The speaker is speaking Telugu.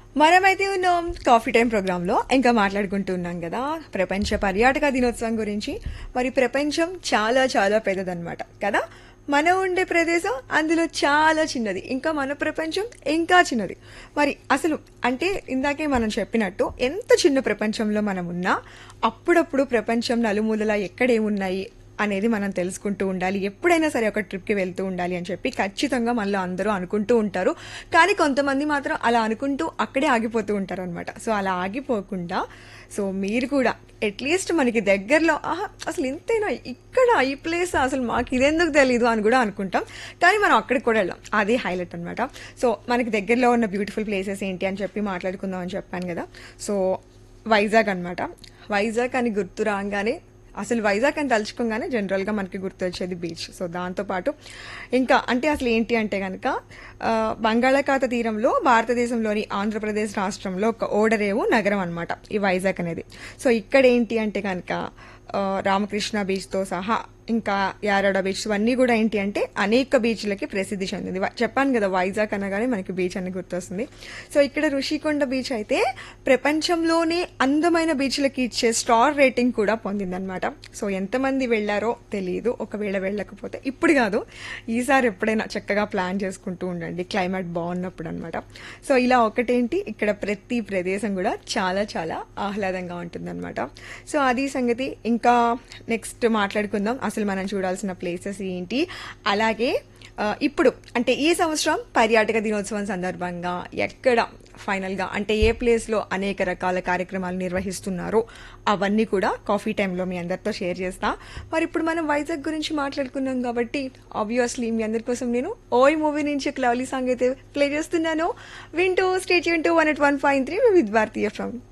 మనమైతే ఉన్నాం కాఫీ టైం ప్రోగ్రాంలో ఇంకా మాట్లాడుకుంటూ ఉన్నాం కదా ప్రపంచ పర్యాటక దినోత్సవం గురించి మరి ప్రపంచం చాలా చాలా పెద్దదన్నమాట కదా మనం ఉండే ప్రదేశం అందులో చాలా చిన్నది ఇంకా మన ప్రపంచం ఇంకా చిన్నది మరి అసలు అంటే ఇందాకే మనం చెప్పినట్టు ఎంత చిన్న ప్రపంచంలో మనం ఉన్నా అప్పుడప్పుడు ప్రపంచం నలుమూలలా ఎక్కడేమున్నాయి అనేది మనం తెలుసుకుంటూ ఉండాలి ఎప్పుడైనా సరే ఒక ట్రిప్కి వెళ్తూ ఉండాలి అని చెప్పి ఖచ్చితంగా మనలో అందరూ అనుకుంటూ ఉంటారు కానీ కొంతమంది మాత్రం అలా అనుకుంటూ అక్కడే ఆగిపోతూ ఉంటారు అనమాట సో అలా ఆగిపోకుండా సో మీరు కూడా అట్లీస్ట్ మనకి దగ్గరలో ఆహా అసలు ఇంతేనా ఇక్కడ ఈ ప్లేస్ అసలు మాకు ఇదెందుకు తెలీదు అని కూడా అనుకుంటాం కానీ మనం అక్కడికి కూడా వెళ్ళాం అది హైలైట్ అనమాట సో మనకి దగ్గరలో ఉన్న బ్యూటిఫుల్ ప్లేసెస్ ఏంటి అని చెప్పి మాట్లాడుకుందాం అని చెప్పాను కదా సో వైజాగ్ అనమాట వైజాగ్ అని గుర్తు రాగానే అసలు వైజాగ్ అని తలుచుకోగానే జనరల్గా మనకి గుర్తొచ్చేది బీచ్ సో దాంతోపాటు ఇంకా అంటే అసలు ఏంటి అంటే కనుక ఆ, బంగాళాఖాత తీరంలో భారతదేశంలోని ఆంధ్రప్రదేశ్ రాష్ట్రంలో ఒక ఓడరేవు నగరం అనమాట ఈ వైజాగ్ అనేది సో ఇక్కడ ఏంటి అంటే కనుక ఆ, రామకృష్ణ బీచ్తో సహా ఇంకా యారాడ బీచ్ ఇవన్నీ కూడా ఏంటి అంటే అనేక బీచ్లకి ప్రసిద్ధి చెందింది వై- చెప్పాను కదా వైజాగ్ అనగానే మనకి బీచ్ అని గుర్తొస్తుంది సో ఇక్కడ ఋషికొండ బీచ్ అయితే ప్రపంచంలోనే అందమైన బీచ్లకి ఇచ్చే స్టార్ రేటింగ్ కూడా పొందిందనమాట సో ఎంతమంది వెళ్ళారో తెలియదు ఒకవేళ వెళ్ళకపోతే ఇప్పుడు కాదు ఈసారి ఎప్పుడైనా చక్కగా ప్లాన్ చేసుకుంటూ ఉండండి క్లైమేట్ బాగున్నప్పుడు అనమాట సో ఇలా ఒకటేంటి ఇక్కడ ప్రతి ప్రదేశం కూడా చాలా చాలా ఆహ్లాదంగా ఉంటుందన్నమాట సో అది సంగతి ఇంకా నెక్స్ట్ మాట్లాడుకుందాం అసలు మనం చూడాల్సిన ప్లేసెస్ ఏంటి అలాగే ఆ, ఇప్పుడు అంటే ఈ సంవత్సరం పర్యాటక దినోత్సవం సందర్భంగా ఎక్కడ ఫైనల్గా అంటే ఏ ప్లేస్లో అనేక రకాల కార్యక్రమాలు నిర్వహిస్తున్నారో అవన్నీ కూడా కాఫీ టైంలో మీ అందరితో షేర్ చేస్తా మరి ఇప్పుడు మనం వైజాగ్ గురించి మాట్లాడుకున్నాం కాబట్టి ఆబ్వియస్లీ మీ అందరి కోసం నేను ఓయ్ మూవీ నుంచి ఒక లవ్లీ సాంగ్ అయితే ప్లే చేస్తున్నాను వింటూ స్టేట్ యూన్ to one at one five three with భారతీయ ఫ్రమ్